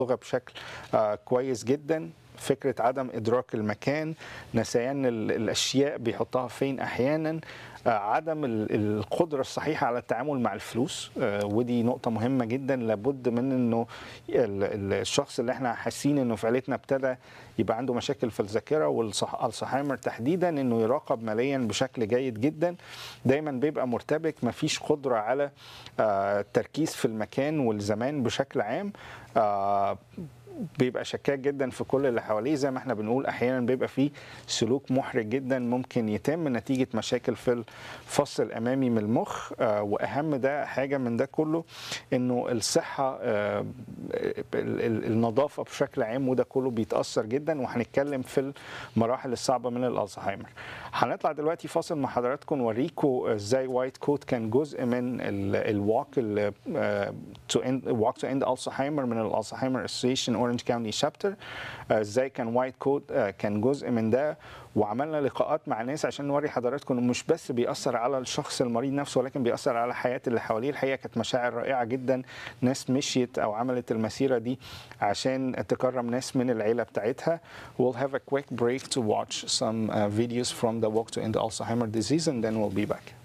اللغه بشكل آه، كويس جدا فكره عدم ادراك المكان نسيان ال- الاشياء بيحطها فين احيانا آه، عدم ال- القدره الصحيحه على التعامل مع الفلوس آه، ودي نقطه مهمه جدا لابد من انه ال- ال- الشخص اللي احنا حاسين انه في عيلتنا ابتدى يبقى عنده مشاكل في الذاكره والالزهايمر تحديدا انه يراقب ماليا بشكل جيد جدا دايما بيبقى مرتبك مفيش قدره على آه، التركيز في المكان والزمان بشكل عام آه، بيبقى شكاك جدا في كل اللي حواليه زي ما احنا بنقول احيانا بيبقى فيه سلوك محرج جدا ممكن يتم نتيجه مشاكل في الفص الامامي من المخ آه، واهم ده حاجه من ده كله انه الصحه آه، ال- ال- النظافه بشكل عام وده كله بيتاثر جدا وهنتكلم في المراحل الصعبه من الالزهايمر هنطلع دلوقتي فاصل مع حضراتكم نوريكم ازاي وايت كوت كان جزء من الواك تو اند واك تو اند الزهايمر من الالزهايمر اسوسيشن اورنج كاونتي شابتر ازاي كان وايت كوت كان جزء من ده وعملنا لقاءات مع ناس عشان نوري حضراتكم انه مش بس بيأثر على الشخص المريض نفسه ولكن بيأثر على حياة اللي حواليه الحقيقة كانت مشاعر رائعة جدا ناس مشيت او عملت المسيرة دي عشان تكرم ناس من العيلة بتاعتها we'll have a quick break to watch some uh, videos from the walk to end Alzheimer disease and then we'll be back